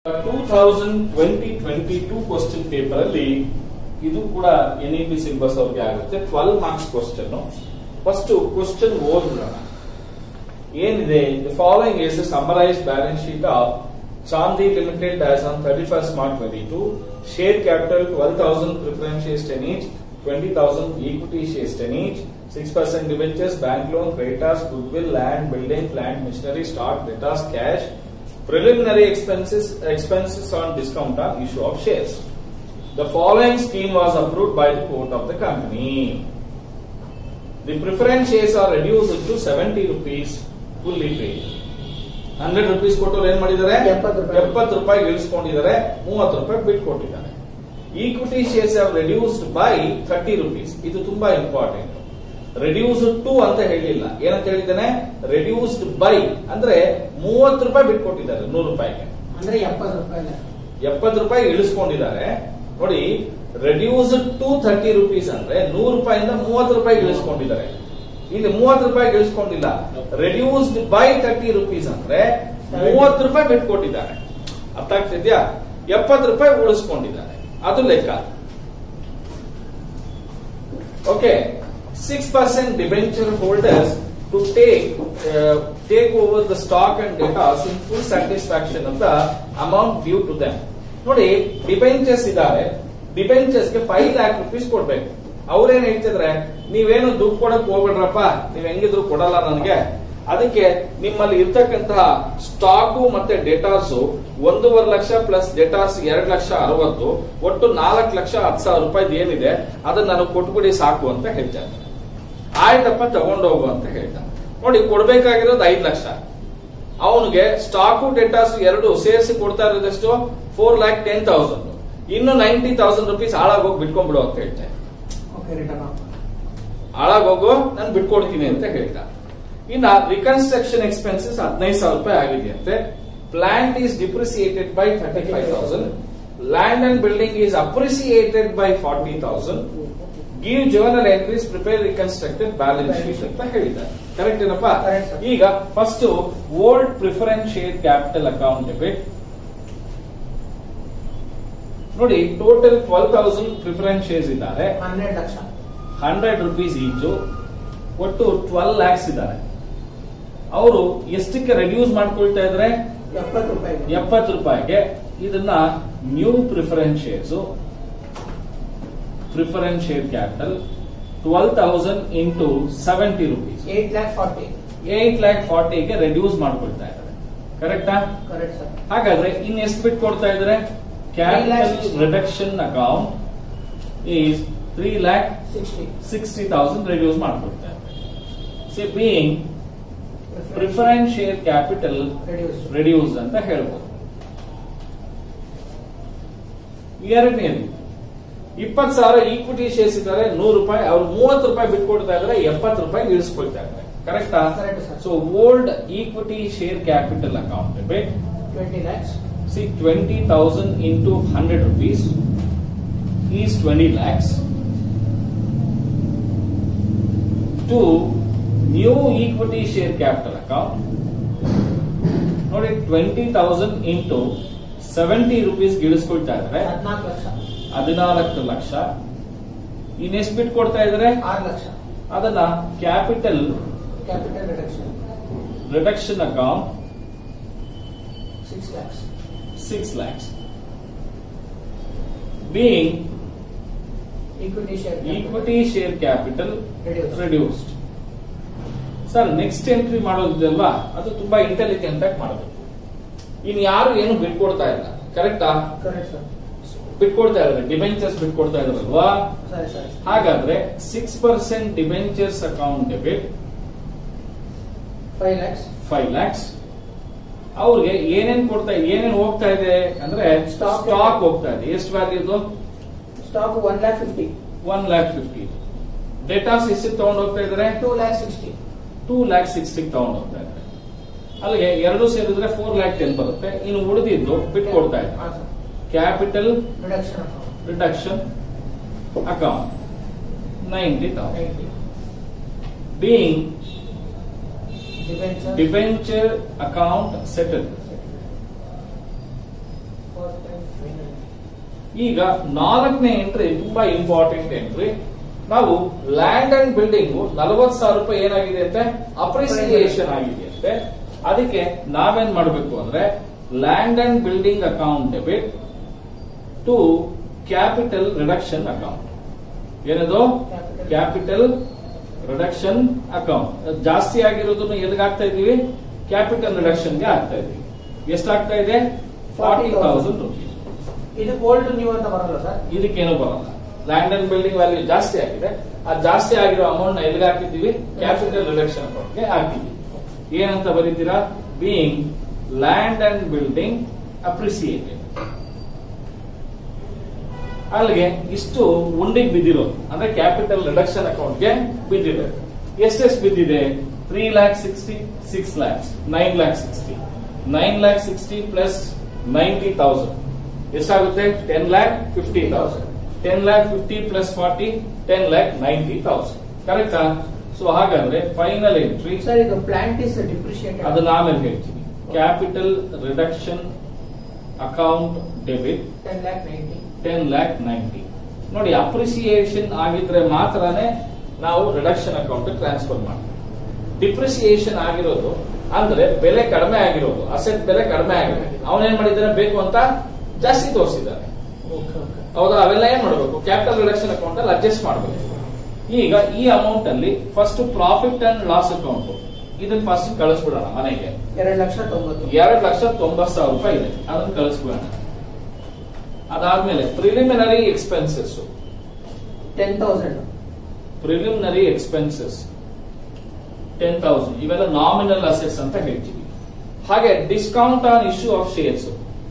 Two thousand twenty twenty two question paper ಅಲ್ಲಿ ಇದು ಕೂಡ ಎನ್ ಇ ಪಿ ಸಿಲೆಬಸ್ ಅವ್ರಿಗೆ ಆಗುತ್ತೆ twelve marks question first question ಓದ್ಬಿಡೋಣ ಏನಿದೆ the following is summarise balance sheet of Chandi limited as on thirty first March twenty two share capital twelve thousand preference shares ten each twenty thousand equity shares ten each six percent debentures bank loan creditors goodwill land building plant machinery stock debtors cash preliminary expenses expenses on discount on issue of shares. The following scheme was approved by the court of the company. The preference shares are reduced to 70 rupees fully paid. Hundred rupees ಕೊಟ್ಟು ಏನ್ ಮಾಡಿದ್ದಾರೆ ಎಪ್ಪತ್ತು ರೂಪಾಯಿ. ಎಪ್ಪತ್ತು ರೂಪಾಯಿ ಇಳಿಸ್ಕೊಂಡಿದ್ದಾರೆ ಮೂವತ್ತು ರೂಪಾಯಿ ಬಿಟ್ಟು ಕೊಟ್ಟಿದ್ದಾರೆ equity shares have reduced by thirty rupees ಇದು ತುಂಬಾ ಇಂಪಾರ್ಟೆಂಟ್ ರೆಡ್ಯೂಸ್ಡ್ ಟು ಅಂತ ಹೇಳಿಲ್ಲ ಏನಂತ ಹೇಳಿದ್ದಾನೆ ರೆಡ್ಯೂಸ್ಡ್ ಬೈ ಅಂದ್ರೆ ಮೂವತ್ತು ರೂಪಾಯಿ ಬಿಟ್ಟು ಕೊಟ್ಟಿದ್ದಾರೆ ನೂರು ರೂಪಾಯಿಗೆ ಅಂದ್ರೆ ಎಪ್ಪತ್ತು ರೂಪಾಯಿ ಎಪ್ಪತ್ತು ರೂಪಾಯಿ ಇಳಿಸ್ಕೊಂಡಿದ್ದಾರೆ ನೋಡಿ ರೆಡ್ಯೂಸ್ಡ್ ಟು ಥರ್ಟಿ ರುಪೀಸ್ ಅಂದ್ರೆ ನೂರು ರೂಪಾಯಿಂದ ಮೂವತ್ತು ರೂಪಾಯಿ ಇಳಿಸ್ಕೊಂಡಿದ್ದಾರೆ ಇಲ್ಲಿ ಮೂವತ್ತು ರೂಪಾಯಿ ಇಳಿಸ್ಕೊಂಡಿಲ್ಲ ರೆಡ್ಯೂಸ್ಡ್ ಬೈ ತರ್ಟಿ ರುಪೀಸ್ ಅಂದ್ರೆ ಮೂವತ್ತು ರೂಪಾಯಿ ಬಿಟ್ಟು ಕೊಟ್ಟಿದ್ದಾರೆ ಅರ್ಥ ಆಗ್ತಿದ್ಯಾ ಎಪ್ಪತ್ತು ರೂಪಾಯಿ ಉಳಿಸ್ಕೊಂಡಿದ್ದಾರೆ ಅದು ಲೆಕ್ಕ okay six percent debenture holders to take take over the stock and debtors in full satisfaction of the amount due to them ನೋಡಿ ಡಿಬೆಂಚರ್ಸ್ ಇದ್ದಾರೆ ಡಿಬೆಂಚರ್ಸ್ ಗೆ ಫೈವ್ ಲ್ಯಾಕ್ ರುಪೀಸ್ ಕೊಡ್ಬೇಕು ಅವ್ರೇನ್ ಹೇಳ್ತಿದ್ರೆ ನೀವೇನು ದುಡ್ಡು ಕೊಡಕ್ ಹೋಗ್ಬೇಡ್ರಪ್ಪ ನೀವ್ ಹೆಂಗಿದ್ರು ಕೊಡಲ್ಲ ನನಗೆ ಅದಕ್ಕೆ ನಿಮ್ಮಲ್ಲಿ ಇರ್ತಕ್ಕಂತಹ ಸ್ಟಾಕು ಮತ್ತೆ ಡೇಟಾಸ್ ಒಂದೂವರೆ ಲಕ್ಷ ಪ್ಲಸ್ ಡೇಟಾಸ್ ಎರಡ್ ಲಕ್ಷ ಅರವತ್ತು ಒಟ್ಟು ನಾಲ್ಕು ಲಕ್ಷ ಹತ್ತು ಸಾವಿರ ರೂಪಾಯಿ ಏನಿದೆ ಅದನ್ನ ನನಗೆ ಕೊಟ್ಬಿಡಿ ಸಾಕು ಅಂತ ಹೇಳ್ತಾರೆ ಆಯ್ತಪ್ಪ ತಗೊಂಡೋಗು ಅಂತ ಹೇಳ್ತಾನೆ ನೋಡಿ ಕೊಡ್ಬೇಕಾಗಿರೋದು ಐದ್ ಲಕ್ಷ ಅವನಿಗೆ ಸ್ಟಾಕು ಡೇಟಾಸ್ ಎರಡು ಸೇರಿಸಿ ಕೊಡ್ತಾ ಇರೋದೆಷ್ಟು ಫೋರ್ ಲ್ಯಾಕ್ ಟೆನ್ ತೌಸಂಡ್ ಇನ್ನು ನೈಂಟಿ ತೌಸಂಡ್ ರುಪೀಸ್ ಹಾಳಾಗೋಗಿ ಬಿಟ್ಕೊಂಡ್ಬಿಡು ಅಂತ ಹೇಳ್ತಾರೆ ಓಕೆ ರಿಟರ್ನ್ ಹಾಳಾಗೋಗು ನಾನು ಬಿಟ್ಕೊಡ್ತೀನಿ ಅಂತ ಹೇಳ್ತಾ ಇನ್ನ ರಿಕನ್ಸ್ಟ್ರಕ್ಷನ್ ಎಕ್ಸ್ಪೆನ್ಸಸ್ ಹದಿನೈದು ಸಾವಿರ ರೂಪಾಯಿ ಆಗಿದೆಯಂತೆ plant is depreciated by thirty five thousand land and building is appreciated by forty thousand give journal entries prepare reconstructed balance sheet ಅಂತ ಹೇಳಿದ್ದಾರೆ ಕರೆಕ್ಟ್ ಏನಪ್ಪಾ Correct, sir. ಈಗ first old preference share capital account debit ನೋಡಿ total twelve thousand preference shares ಇದ್ದಾರೆ ಹನ್ನೆರಡು ಲಕ್ಷ hundred rupees each ಒಟ್ಟು twelve lakhs ಇದ್ದಾರೆ ಅವರು ಎಷ್ಟಕ್ಕೆ ರೆಡ್ಯೂಸ್ ಮಾಡ್ಕೊಳ್ತಾ ಇದ್ರೆ ಎಪ್ಪತ್ತು ರೂಪಾಯಿ ಎಪ್ಪತ್ತು ರೂಪಾಯಿಗೆ ಇದನ್ನ new preference shares preference share capital twelve thousand into seventy rupees eight lakh forty eight lakh ಫಾರ್ಟಿಗೆ ರೆಡ್ಯೂಸ್ ಮಾಡ್ಕೊಳ್ತಾ ಇದ್ದಾರೆ ಕರೆಕ್ಟಾ ಕರೆಕ್ಟ್ ಸರ್ ಹಾಗಾದ್ರೆ ಇನ್ ಎಷ್ಟು ಬಿಟ್ಟು ಕೊಡ್ತಾ ಇದ್ದಾರೆ capital reduction account is three lakh sixty sixty thousand reduce ಮಾಡ್ಕೊಡ್ತಾರೆ see being preference share capital reduce reduce ಅಂತ ಹೇಳ್ಬೋದು ಎರಡನೇದು ಇಪ್ಪತ್ತು ಸಾವಿರ ಈಕ್ವಿಟಿ ಶೇರ್ಸ್ ಇದ್ದಾರೆ ನೂರು ರೂಪಾಯಿ ಅವ್ರು ಮೂವತ್ತು ರೂಪಾಯಿ ಬಿಟ್ಕೊಡ್ತಾ ಇದ್ದಾರೆ ಎಪ್ಪತ್ತು ರೂಪಾಯಿ ಇಳಿಸ್ಕೊಳ್ತಾ ಇದ್ದಾರೆ ಕರೆಕ್ಟಾ Correct, sir. So old equity share capital account debit twenty lakhs See, 20,000 into 100 rupees is 20 lakhs. To new equity share capital account, ನೋಡಿ twenty thousand into seventy rupees ಗಿಳಿಸ್ಕೊಳ್ತಾ ಇದ್ದಾರೆ ಹದಿನಾಲ್ಕು ಲಕ್ಷ ಹದಿನಾಲ್ಕು ಲಕ್ಷ ಇನ್ನೆಷ್ಟು ಬಿಟ್ಟು ಕೊಡ್ತಾ ಇದ್ದಾರೆ ಆರು ಲಕ್ಷ ಅದನ್ನ capital capital reduction reduction account six lakhs six lakhs being equity share equity share capital Reduced. Reduced sir next entry ಮಾಡೋದಿದಲ್ವಾ ಅದು ತುಂಬಾ ಇಂಟೆಲಿಜೆಂಟ್ ಆಗಿ ಮಾಡಬೇಕು ಇನ್ ಯಾರು ಏನು ಬಿಟ್ಕೊಡ್ತಾ ಇಲ್ಲ ಕರೆಕ್ಟಾ ಕರೆಕ್ಟ್ ಸರ್ ಬಿಟ್ಕೊಡ್ತಾ ಇದಾರೆ ಡಿಬೆಂಚರ್ಸ್ ಬಿಟ್ಕೊಡ್ತಾ ಇದಾರಲ್ವಾ ಸರಿ ಸರಿ ಹಾಗಾದ್ರೆ six percent debentures account debit five lakhs five lakhs ಅವ್ರಿಗೆ ಏನೇನ್ ಕೊಡ್ತಾ ಏನೇನ್ ಹೋಗ್ತಾ ಇದೆ ಅಂದ್ರೆ Stock. ಸ್ಟಾಕ್ ಹೋಗ್ತಾ ಇದೆ ಎಷ್ಟು ವ್ಯಾಲ್ಯೂದು stock one lakh fifty one lakh fifty debtors ಎಷ್ಟು ತಗೊಂಡು ಹೋಗ್ತಾ ಇದಾರೆ two lakh sixty two lakh sixty ತಗೊಂಡು ಹೋಗ್ತಾ ಇದ್ದಾರೆ ಅಲ್ಲಿಗೆ ಎರಡು ಸೇರಿದ್ರೆ ಫೋರ್ ಲ್ಯಾಕ್ ಟೆನ್ ಬರುತ್ತೆ ಇನ್ನು ಉಳಿದಿದ್ದು ಬಿಟ್ಟು ಕೊಡ್ತಾ ಇದ್ದಾರೆ ಹಾಂ sir capital reduction account reduction account ninety thousand ninety being debenture debenture account settle ಈಗ ನಾಲ್ಕನೇ ಎಂಟ್ರಿ ತುಂಬಾ ಇಂಪಾರ್ಟೆಂಟ್ ಎಂಟ್ರಿ ನಾವು ಲ್ಯಾಂಡ್ ಅಂಡ್ ಬಿಲ್ಡಿಂಗ್ ನಲವತ್ ಸಾವಿರ ರೂಪಾಯಿ ಏನಾಗಿದೆ ಅಂತೆ ಅಪ್ರಿಸಿಯೇಷನ್ ಆಗಿದೆ ಅಂತೆ ಅದಕ್ಕೆ ನಾವೇನ್ ಮಾಡಬೇಕು ಅಂದ್ರೆ land and building account debit to capital reduction account ಏನದು Capital. ಕ್ಯಾಪಿಟಲ್ ರಿಡಕ್ಷನ್ ಅಕೌಂಟ್ ಜಾಸ್ತಿ ಆಗಿರೋದನ್ನು ಎದಕ್ಕೆ ಆಗ್ತಾ ಇದೀವಿ ಕ್ಯಾಪಿಟಲ್ ರಿಡಕ್ಷನ್ಗೆ ಆಗ್ತಾ ಇದೀವಿ ಎಷ್ಟಾಗ್ತಾ ಇದೆ ಫಾರ್ಟಿ ತೌಸಂಡ್ ರುಪೀಸ್ ಇದು ಓಲ್ಡ್ ನ್ಯೂ ಅಂತ ಬರಲ್ಲ ಸರ್ ಇದಕ್ಕೇನು ಬರಲ್ಲ ಲ್ಯಾಂಡ್ ಅಂಡ್ ಬಿಲ್ಡಿಂಗ್ ವ್ಯಾಲ್ಯೂ ಜಾಸ್ತಿ ಆಗಿದೆ ಆ ಜಾಸ್ತಿ ಆಗಿರೋ ಅಮೌಂಟ್ ನ ಎಲ್ಲಿಗೆ ಹಾಕಿದ್ದೀವಿ ಕ್ಯಾಪಿಟಲ್ ರಿಡಕ್ಷನ್ ಅಕೌಂಟ್ಗೆ ಹಾಕಿದ್ದೀವಿ ಏನಂತ ಬರೀತೀರಾ being land and building appreciated ಅಲ್ಲಿಗೆ ಇಷ್ಟು ಉಂಡಿಗೆ ಬಿದ್ದಿರೋದು ಅಂದ್ರೆ ಕ್ಯಾಪಿಟಲ್ ರಿಡಕ್ಷನ್ ಅಕೌಂಟ್ಗೆ ಬಿದ್ದಿದೆ ಎಷ್ಟೆಷ್ಟು ಬಿದ್ದಿದೆ three lakh sixty six lakhs nine lakh sixty nine lakh sixty plus ninety thousand ಎಷ್ಟಾಗುತ್ತೆ ten lakh fifty thousand ten lakh fifty plus forty ten lakh ninety thousand ಕರೆಕ್ಟಾ ಸೊ ಹಾಗಾದ್ರೆ ಫೈನಲ್ ಎಂಟ್ರಿ ಸರ್ ಇದು ಪ್ಲಾಂಟ್ ಇಸ್ ಡಿಪ್ರಿಷಿಯೇಟೆಡ್ ಅದನ್ನ ಆಮೇಲೆ ಹೇಳ್ತೀನಿ capital reduction account debit ten lakh ninety ten lakh ninety ನೋಡಿ appreciation ಆಗಿದ್ರೆ ಮಾತ್ರನೇ ನಾವು ರಿಡಕ್ಷನ್ ಅಕೌಂಟ್ ಟ್ರಾನ್ಸ್ಫರ್ ಮಾಡ್ತೀವಿ ಡಿಪ್ರಿಸಿಯೇಷನ್ ಆಗಿರೋದು ಅಂದ್ರೆ ಬೆಲೆ ಕಡಿಮೆ ಆಗಿರೋದು ಅಸೆಟ್ ಬೆಲೆ ಕಡಿಮೆ ಆಗಿದೆ ಅವನೇನ್ ಮಾಡಿದ್ದಾನೆ ಬೇಕು ಅಂತ ಜಾಸ್ತಿ ತೋರಿಸಿದ್ದಾನೆ ಓಕೆ ಓಕೆ ಹೌದಾ ಅವೆಲ್ಲ ಏನ್ ಮಾಡಬೇಕು ಕ್ಯಾಪಿಟಲ್ ರಿಡಕ್ಷನ್ ಅಕೌಂಟ್ ಅಲ್ಲಿ ಅಡ್ಜಸ್ಟ್ ಮಾಡಬೇಕು ಈಗ ಈ ಅಮೌಂಟ್ ಅಲ್ಲಿ first profit and loss account ಇದನ್ನ ಫಸ್ಟ್ ಕಳಿಸ್ಬಿಡೋಣ ಮನೆಗೆ ಎರಡು ಲಕ್ಷ ತೊಂಬತ್ತು ಎರಡು ಲಕ್ಷ ತೊಂಬತ್ತು ಸಾವಿರ ರೂಪಾಯಿ ಇದೆ ಅದನ್ನ ಕಳಿಸ್ಬಿಡೋಣ ಅದಾದ್ಮೇಲೆ preliminary expenses ten thousand preliminary expenses ten thousand ಇವೆಲ್ಲ ನಾಮಿನಲ್ ಅಸೆಟ್ಸ್ ಅಂತ ಹೇಳ್ತೀವಿ ಹಾಗೆ discount on issue of shares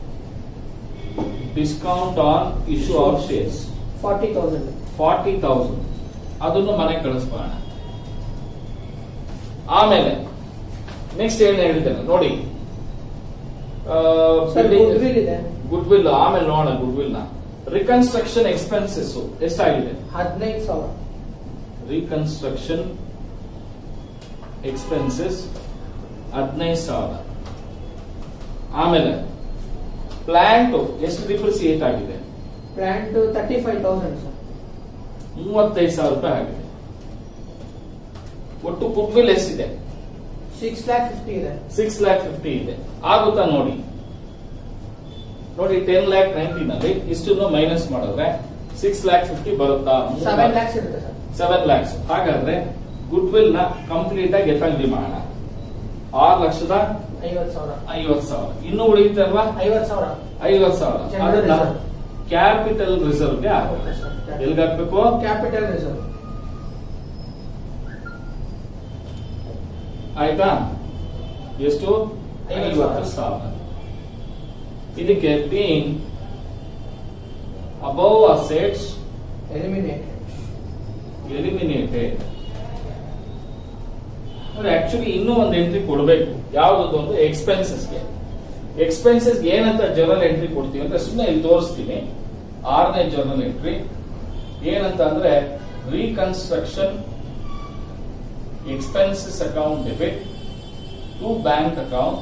discount on issue of shares forty thousand forty thousand ಅದನ್ನು ಮನೆ ಕಳಿಸ್ಬೋಣ ಆಮೇಲೆ ನೆಕ್ಸ್ಟ್ ಏನ್ ಹೇಳ್ತೇನೆ ನೋಡಿ ಸರ್ ಗುಡ್ವಿಲ್ ಇದೆ ಗುಡ್ ವಿಲ್ ಆಮೇಲೆ ನೋಡೋಣ ಗುಡ್ ವಿಲ್ ನ ರಿಕನ್ಸ್ಟ್ರಕ್ಷನ್ ಎಕ್ಸ್ಪೆನ್ಸಸ್ ಎಷ್ಟಾಗಿದೆ ಹದಿನೈದು ಸಾವಿರ ರೀಕನ್ಸ್ಟ್ರಕ್ಷನ್ ಎಕ್ಸ್ಪೆನ್ಸಸ್ ಹದಿನೈದು ಸಾವಿರ ಆಮೇಲೆ ಪ್ಲಾಂಟ್ ಎಷ್ಟು ಡಿಪ್ರಿಸಿಯೇಟ್ ಆಗಿದೆ plant thirty five thousand sir ಮೂವತ್ತೈದು ಸಾವಿರ ರೂಪಾಯಿ ಆಗಿದೆ ಒಟ್ಟು ಗುಡ್ ವಿಲ್ ಎಷ್ಟಿದೆ ಸಿಕ್ಸ್ ಲ್ಯಾಕ್ ಫಿಫ್ಟಿ ಇದೆ ಸಿಕ್ಸ್ ಲ್ಯಾಕ್ ಫಿಫ್ಟಿ ಇದೆ ಆಗುತ್ತಾ ನೋಡಿ ನೋಡಿ ಟೆನ್ ಲ್ಯಾಕ್ ನೈನ್ಟೀನ್ ಅಲ್ಲಿ ಇಷ್ಟನ್ನು ಮೈನಸ್ ಮಾಡಿದ್ರೆ ಸಿಕ್ಸ್ ಲ್ಯಾಕ್ ಫಿಫ್ಟಿ ಬರುತ್ತಾ ಸೆವೆನ್ ಲ್ಯಾಕ್ಸ್ ಇರುತ್ತೆ ಸರ್ ಸೆವೆನ್ ಲ್ಯಾಕ್ಸ್ ಹಾಗಾದ್ರೆ ಗುಡ್ ವಿಲ್ ನ ಕಂಪ್ಲೀಟ್ ಆಗಿ ಎಫೆಕ್ಟ್ ಮಾಡೋಣ ಆರು ಲಕ್ಷದ ಐವತ್ತು ಸಾವಿರ ಐವತ್ ಸಾವಿರ ಇನ್ನು ಉಳಿಯುತ್ತೆ ಅಲ್ವಾ ಐವತ್ತು ಸಾವಿರ ಐವತ್ ಸಾವಿರ General ಅದನ್ನ reserve. ಕ್ಯಾಪಿಟಲ್ ರಿಸರ್ವ್ಗೆ ಓಕೆ ಸರ್ ಎಲ್ಗೆ ಹಾಕ್ಬೇಕು ಕ್ಯಾಪಿಟಲ್ ರಿಸರ್ವ್ ಆಯ್ತಾ ಎಷ್ಟು ಐವತ್ತು ಐವತ್ತು ಸಾವಿರ ಇದಕ್ಕೆ being above assets eliminated eliminated ನೋಡಿ ಆಕ್ಚುಲಿ ಇನ್ನೂ ಒಂದು ಎಂಟ್ರಿ ಕೊಡಬೇಕು ಯಾವ್ದು ಒಂದು ಎಕ್ಸ್ಪೆನ್ಸಸ್ಗೆ ಎಕ್ಸ್ಪೆನ್ಸಸ್ ಏನಂತ ಜರ್ನಲ್ ಎಂಟ್ರಿ ಕೊಡ್ತೀವಿ ಅಂತ ಸುಮ್ಮನೆ ಇಲ್ಲಿ ತೋರಿಸ್ತೀನಿ ಆರನೇ ಜರ್ನಲ್ ಎಂಟ್ರಿ ಏನಂತ ಅಂದ್ರೆ reconstruction expenses account debit to bank account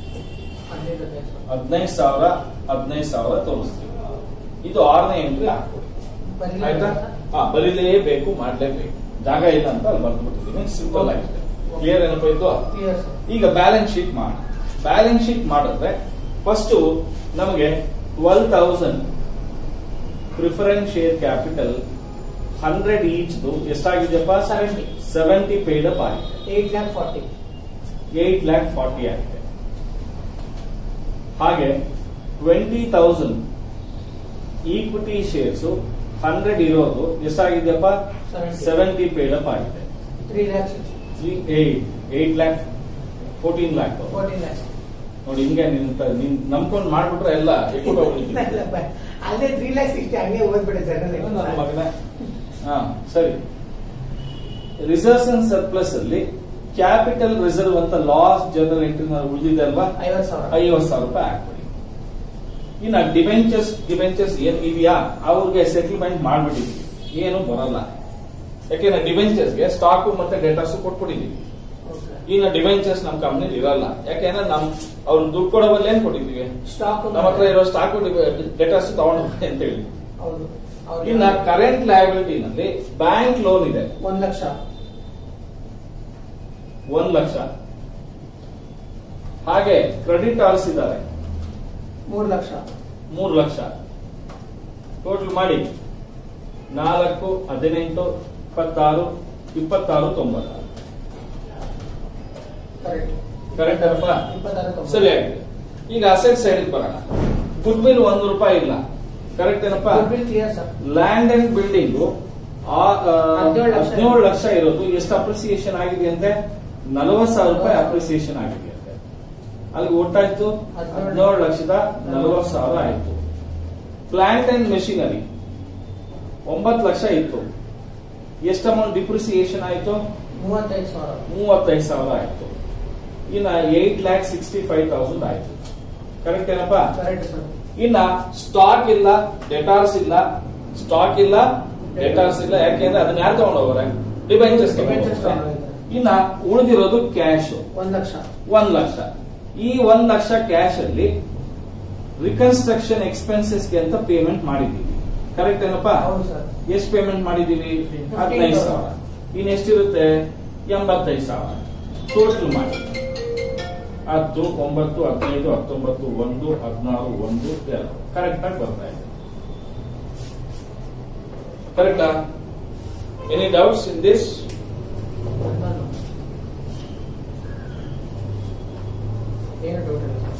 ಹದಿನೈದು ಸಾವಿರ ಹದಿನೈದು ಸಾವಿರ ತೋರಿಸ್ತೀವಿ ಇದು ಆರನೇ ಎಂಟ್ರಿ ಹಾಕ್ಕೊಡಿ ಆಯ್ತಾ ಹಾ ಬರೀಲೇಬೇಕು ಮಾಡ್ಲೇಬೇಕು ಜಾಗ ಇಲ್ಲ ಅಂತ ಅಲ್ಲಿ ಬರ್ದು ಬಿಟ್ಟಿದ್ದೀನಿ ಸಿಂಪಲ್ ಆಗಿದೆ ಕ್ಲಿಯರ್ ಏನಪ್ಪ ಇದು ಕ್ಲಿಯರ್ ಸರ್ ಈಗ ಬ್ಯಾಲೆನ್ಸ್ ಶೀಟ್ ಮಾಡೋಣ ಬ್ಯಾಲೆನ್ಸ್ ಶೀಟ್ ಮಾಡಿದ್ರೆ ಫಸ್ಟ್ ನಮಗೆ twelve thousand preference share capital hundred each ಎಷ್ಟಾಗಿದೆಯಪ್ಪ ಸೆವೆಂಟಿ ಸೆವೆಂಟಿ ಪೇಡ್ ಅಪ್ ಆಗಿದೆ eight lakh forty eight lakh forty ಆಗಿದೆ ಹಾಗೆ twenty thousand equity shares hundred ಇರೋದು ಎಷ್ಟಾಗಿದೆಯಪ್ಪ ಸೆವೆಂಟಿ ಸೆವೆಂಟಿ ಪೇಡ್ ಅಪ್ ಆಗಿದೆ three lakhs three eight eight lakh fourteen lakh fourteen lakhs ನೋಡಿ ಹಿಂಗೆ ನಿನ್ ನಿನ್ ನಂಬ್ಕೊಂಡು ಮಾಡ್ಬಿಟ್ರೆ ಎಲ್ಲ ಎಕ್ಕೊಂಡು ಹೋಗ್ಬಿಡ್ತೀನಿ ಅಲ್ಲೇ ತ್ರೀ ಲ್ಯಾಕ್ ಸಿಕ್ಸ್ಟಿ ಹಂಗೆ ಓದ್ಬಿಡಿ ನನ್ನ ಜನರಲ್ ಮಗನೇ ಹಾ ಸರಿ ರಿಸರ್ವ್ಸ್ ಅಂಡ್ ಸರ್ಪ್ಲಸ್ ಅಲ್ಲಿ ಕ್ಯಾಪಿಟಲ್ ರಿಸರ್ವ್ ಅಂತ ಲಾಸ್ಟ್ ಜನರಲ್ ಎಂಟ್ರಿ ಉಳಿದಿದೆ ಅಲ್ವಾ ಐವತ್ತು ಸಾವಿರ ಐವತ್ತು ಸಾವಿರ ರೂಪಾಯಿ ಹಾಕ್ಬಿಡಿ ಇನ್ನ ಡಿಬೆಂಚರ್ಸ್ ಡಿಬೆಂಚರ್ಸ್ ಏನ್ ಇದೆಯಾ ಅವ್ರಿಗೆ ಸೆಟಲ್ಮೆಂಟ್ ಮಾಡ್ಬಿಟ್ಟಿದೀವಿ ಏನು ಬರಲ್ಲ ಯಾಕೆಂದ್ರೆ ಡಿಬೆಂಚರ್ಸ್ಗೆ ಸ್ಟಾಕ್ ಮತ್ತೆ ಡೇಟಾಸ್ ಕೊಟ್ಬಿಟ್ಟಿದೀವಿ Okay. ಇನ್ನು ಡಿವೆಂಚರ್ಸ್ ನಮ್ಮ ಕಂಪ್ನಿ ಇರಲ್ಲ ಯಾಕೆಂದ್ರೆ ನಮ್ ಅವ್ರು ದುಡ್ಡು ಕೊಡೋವಲ್ಲಿ ಏನ್ ಕೊಟ್ಟಿದ್ದೀವಿ ಸ್ಟಾಕ್ ನಮ್ಮ ಹತ್ರ ಇರೋ ಸ್ಟಾಕ್ ಡೆಟಾಸ್ ತಗೊಂಡು ಹೋಗಿ ಅಂತ ಹೇಳಿ ಹೌದು ಅವ್ರಿಗೆ ಇನ್ನ ಕರೆಂಟ್ ಲಯಬಿಲಿಟಿನಲ್ಲಿ ಬ್ಯಾಂಕ್ ಲೋನ್ ಇದೆ ಒಂದ್ ಲಕ್ಷ ಒಂದ್ ಲಕ್ಷ ಹಾಗೆ ಕ್ರೆಡಿಟಾರ್ಸ್ ಇದ್ದಾರೆ ಮೂರ್ ಲಕ್ಷ ಮೂರು ಲಕ್ಷ ಟೋಟಲ್ ಮಾಡಿ ನಾಲ್ಕು ಹದಿನೆಂಟು ಇಪ್ಪತ್ತಾರು ಇಪ್ಪತ್ತಾರು ತೊಂಬತ್ತಾರು ಕರೆಕ್ಟ್ ಕರೆಕ್ಟ್ ಅಪ್ಪ ಇಪ್ಪತ್ತಾರು ತೊಂಬತ್ತು. ಸರಿ ಆಗಿದೆ ಈಗ ಅಸೆಟ್ ಸೈಡ್ ಬರೋಣ ಗುಡ್ ವಿಲ್ ಒಂದು ರೂಪಾಯಿ ಇಲ್ಲ ಕರೆಕ್ಟ್ ಏನಪ್ಪ Goodwill clear, sir. Land and building ಹದಿನೇಳು ಲಕ್ಷ. ಹದಿನೇಳು ಲಕ್ಷ ಇರೋದು ಎಷ್ಟು ಅಪ್ರಿಸಿಯೇಷನ್ ಆಗಿದೆ ಅಂತೆ ನಲವತ್ತು ಸಾವಿರ ರೂಪಾಯಿ ಅಪ್ರಿಸಿಯೇಷನ್ ಆಗಿದೆ ಅಂತೆ ಅಲ್ಲಿ ಒಟ್ಟಾಯ್ತು ಹದಿನೇಳು. ಹದಿನೇಳು ಲಕ್ಷದ ನಲವತ್ತು ಸಾವಿರ ಆಯ್ತು ಪ್ಲಾಂಟ್ ಅಂಡ್ ಮೆಷಿನರಿ ಒಂಬತ್ತು ಲಕ್ಷ ಇತ್ತು ಎಷ್ಟು ಅಮೌಂಟ್ ಡಿಪ್ರಿಸಿಯೇಷನ್ ಆಯ್ತು ಮೂವತ್ತೈದು ಸಾವಿರ ಮೂವತ್ತೈದು ಸಾವಿರ ಆಯ್ತು ಇನ್ನ eight lakh sixty five thousand ಆಯ್ತು ಕರೆಕ್ಟ್ ಏನಪ್ಪಾ ಕರೆಕ್ಟ್ ಸರ್ ಇನ್ನ ಸ್ಟಾಕ್ ಇಲ್ಲ ಡೆಟಾರ್ಸ್ ಇಲ್ಲ ಸ್ಟಾಕ್ ಇಲ್ಲ ಡೆಟಾರ್ಸ್ ಇಲ್ಲ ಯಾಕೆಂದ್ರೆ ಅದನ್ನ ಯಾರು ತಗೊಂಡೋಗ್ರೆ ಡಿಬೆಂಚರ್ಸ್ Debentures ತಗೊಂಡೋಗಿದ್ದಾರೆ. ಇನ್ನ ಉಳಿದಿರೋದು ಕ್ಯಾಶ್ ಒಂದ್ ಲಕ್ಷ ಒಂದ್ ಲಕ್ಷ ಈ ಒಂದ್ ಲಕ್ಷ ಕ್ಯಾಶ್ ಅಲ್ಲಿ ರಿಕನ್ಸ್ಟ್ರಕ್ಷನ್ ಎಕ್ಸ್ಪೆನ್ಸಸ್ ಗೆ ಅಂತ ಪೇಮೆಂಟ್ ಮಾಡಿದ್ದೀವಿ ಕರೆಕ್ಟ್ ಏನಪ್ಪಾ ಹೌದು ಸರ್ ಎಷ್ಟು ಪೇಮೆಂಟ್ ಮಾಡಿದೀವಿ ಹದಿನೈದು ಸಾವಿರ ಇನ್ ಎಷ್ಟಿರುತ್ತೆ ಎಂಬತ್ತೈದು ಸಾವಿರ ಟೋಟಲ್ ಮಾಡಿ ಹತ್ತು ಒಂಬತ್ತು ಹದಿನೈದು ಹತ್ತೊಂಬತ್ತು ಒಂದು ಹದಿನಾರು ಒಂದು ಎರಡು ಕರೆಕ್ಟ್ ಆಗಿ ಬರ್ತಾ ಇದೆ ಕರೆಕ್ಟಾ ಎನಿ ಡೌಟ್ಸ್ ಇನ್ ದಿಸ್ ಏನು ಟೋಟಲ್